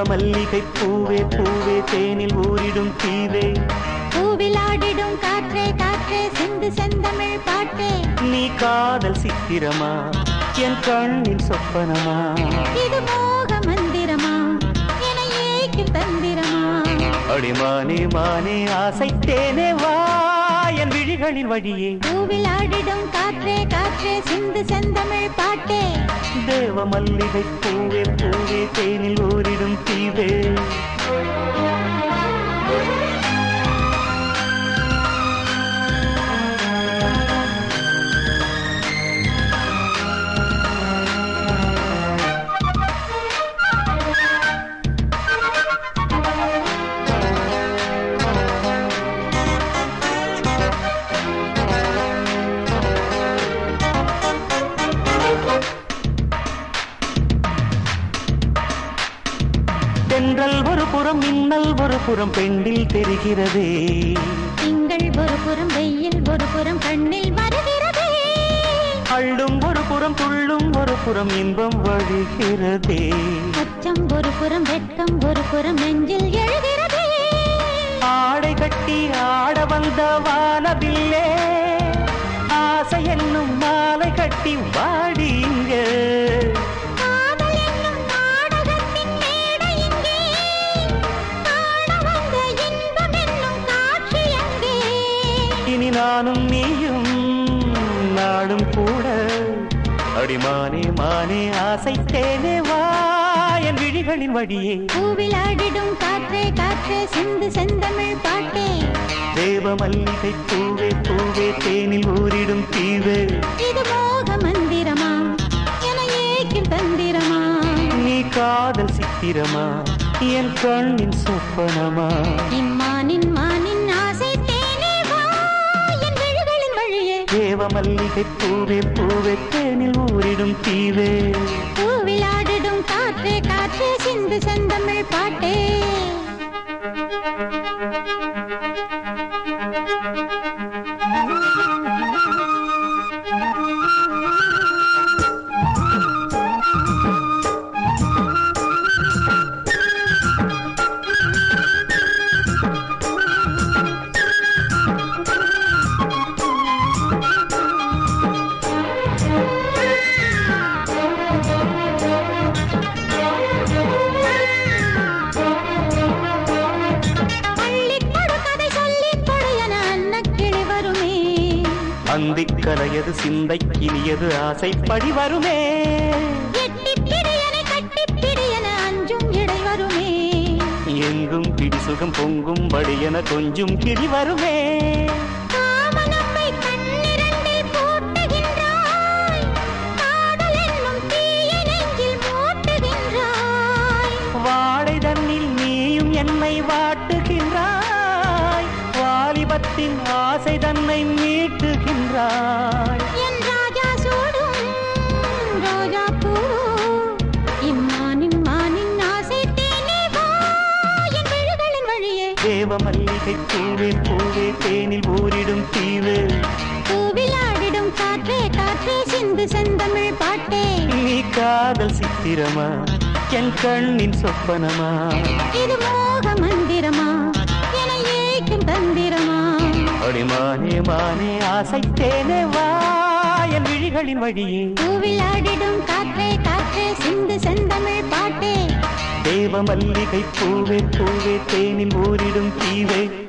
மல்லிகை பூவே பூவே தேனில் ஊரிடும் தீவே பூவில் ஆடிடும் காற்றே காற்றே சிந்து செந்தமிழ் பாட்டே நீ காதல் சித்திரமா என் கண்ணின் சொப்பனமா இது மோக மந்திரமா என ஏக்கும் தந்திரமா அடிமானே மானே ஆசைத்தேனே வா என் விழிகளின் வழியே பூவில் ஆடிடும் காற்றே காற்றே சிந்து செந்தமிழ் பாட்டே தேவ மல்லிகை பூவே பூவே தேனில் ஊரிடும் தீவே தென்றல் ஒரு புறம் மின்னல் ஒரு புறம் பெண்ணில் தெரிகிறதே திங்கள் ஒரு புறம் வெயில் ஒரு புறம் கண்ணில் வருகிறதே அள்ளும் ஒரு புறம் துள்ளும் ஒரு புறம் இன்பம் வழிகிறதே அச்சம் ஒரு புறம் வெட்கம் ஒரு புறம் நெஞ்சில் எழுகிறதே ஆடை கட்டி ஆட வந்த வானவில்லே ஆசை என்னும் மாலை கட்டி வாடி இங்க காதல் என்னும் நாடகத்தின் மேடை இங்கே காண வந்த இன்பம் என்னும் காட்சி அங்கே இனி நானும் நீயும் நாடும் கூட அடிமானே மானே ஆசை தேனே வா என் விழிகளின் வழியே பூவில் ஆடிடும் காற்றே காற்றே சிந்து செந்தமிழ் பாட்டே தேவ மல்லிகை பூவே பூவே தேனில் ஊரிடும் தீவே இது மோக மந்திரமா என ஏக்கும் தந்திரமா நீ காதல் சித்திரமா என் கண்ணின் சொப்பனமா இம்மானின் மானின் ஆசை தேனே வா என் விழிகளின் வழியே தேவ மல்லிகை பூவே பூவே தேனில் ஊரிடும் தீவே பூவில் ஆடிடும் காற்றே காற்றே சிந்து செந்தமிழ் பாட்டே அள்ளிக் கொடு கதை சொல்லிக் கொடு என அன்னக்கிளி வருமே அந்திக் கலையது சிந்தை கிளியது ஆசைப்படி வருமே எட்டிப் பிடியனை கட்டிப் பிடியென அஞ்சும் இடை வருமே எங்கும் பிடி சுகம் பொங்கும் படியென கொஞ்சம் கிளி வருமே காமனம்மை கண்ணிரண்டில் பூட்டுகின்றாய் காதல் என்னும் தீயை நெஞ்சில் மூட்டுகின்றாய் வாடை தன்னில் நீயும் என்னை வாட்டுகின்றாய் வாலிபத்தின் ஆசை தன்னை மீட்டுகின்றாய் என் ராஜா சூடும் ரோஜா பூ இம்மானின் மானின் ஆசை தேனே வா என் விழிகளின் வழியே தேவ மல்லிகை பூவே பூவே தேனில் ஊரிடும் தீவு பூவில் ஆடிடும் காற்றே காற்றே சிந்து செந்தமிழ் பாட்டே நீ காதல் சித்திரமா என் கண்ணின் சொப்பனமா இது மோக மந்திரமா என ஏக்கும் தந்திரமா அடிமானே மானே ஆசைத்தேனே வா என் விழிகளின் வழியே பூவில் ஆடிடும் காற்றே காற்றே சிந்து செந்தமிழ் பாட்டே தேவ மல்லிகை பூவே பூவே தேனில் ஊரிடும் தீவே